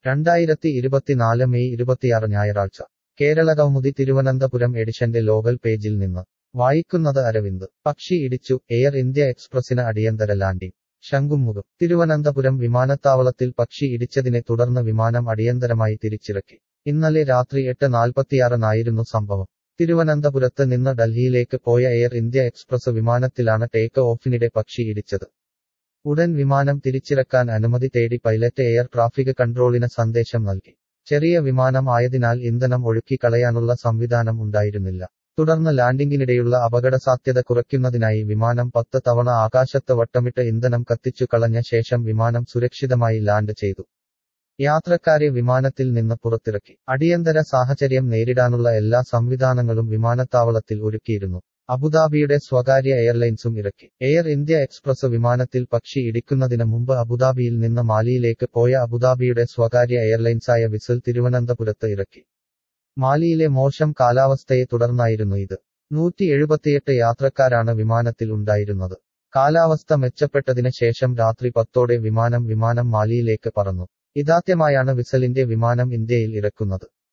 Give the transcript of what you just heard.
രണ്ടായിരത്തി ഇരുപത്തിനാല് മെയ് ഇരുപത്തിയാറ് ഞായറാഴ്ച കേരള കൗമുദി തിരുവനന്തപുരം എഡിഷന്റെ ലോകൽ പേജിൽ നിന്ന് വായിക്കുന്നത് അരവിന്ദ് പക്ഷി ഇടിച്ചു എയർ ഇന്ത്യ എക്സ്പ്രസിന് അടിയന്തര ലാൻഡിംഗ് ശംഖുമുഖം തിരുവനന്തപുരം വിമാനത്താവളത്തിൽ പക്ഷി ഇടിച്ചതിനെ തുടർന്ന് വിമാനം അടിയന്തരമായി തിരിച്ചിറക്കി ഇന്നലെ രാത്രി എട്ട് നാൽപ്പത്തിയാറിനായിരുന്നു സംഭവം തിരുവനന്തപുരത്ത് നിന്ന് ഡൽഹിയിലേക്ക് പോയ എയർ ഇന്ത്യ എക്സ്പ്രസ് വിമാനത്തിലാണ് ടേക്ക് ഓഫിനിടെ പക്ഷി ഇടിച്ചത് ഉടൻ വിമാനം തിരിച്ചിറക്കാൻ അനുമതി തേടി പൈലറ്റ് എയർ ട്രാഫിക് കൺട്രോളിന് സന്ദേശം നൽകി ചെറിയ വിമാനം ആയതിനാൽ ഇന്ധനം ഒഴുക്കി കളയാനുള്ള സംവിധാനം ഉണ്ടായിരുന്നില്ല തുടർന്ന് ലാൻഡിംഗിനിടെയുള്ള അപകടസാധ്യത കുറയ്ക്കുന്നതിനായി വിമാനം പത്ത് തവണ ആകാശത്ത് വട്ടമിട്ട് ഇന്ധനം കത്തിച്ചു കളഞ്ഞ ശേഷം വിമാനം സുരക്ഷിതമായി ലാൻഡ് ചെയ്തു യാത്രക്കാരെ വിമാനത്തിൽ നിന്ന് പുറത്തിറക്കി അടിയന്തര സാഹചര്യം നേരിടാനുള്ള എല്ലാ സംവിധാനങ്ങളും വിമാനത്താവളത്തിൽ ഒരുക്കിയിരുന്നു അബുദാബിയുടെ സ്വകാര്യ എയർലൈൻസും ഇറക്കി എയർ ഇന്ത്യ എക്സ്പ്രസ് വിമാനത്തിൽ പക്ഷി ഇടിക്കുന്നതിന് മുമ്പ് അബുദാബിയിൽ നിന്ന് മാലിയിലേക്ക് പോയ അബുദാബിയുടെ സ്വകാര്യ എയർലൈൻസായ വിസിൽ തിരുവനന്തപുരത്ത് ഇറക്കി മാലിയിലെ മോശം കാലാവസ്ഥയെ തുടർന്നായിരുന്നു ഇത് നൂറ്റി എഴുപത്തിയെട്ട് യാത്രക്കാരാണ് വിമാനത്തിൽ ഉണ്ടായിരുന്നത് കാലാവസ്ഥ മെച്ചപ്പെട്ടതിന് ശേഷം രാത്രി പത്തോടെ വിമാനം വിമാനം മാലിയിലേക്ക് പറന്നു ഇതാദ്യമായാണ് വിസലിന്റെ വിമാനം ഇന്ത്യയിൽ ഇറക്കുന്നത്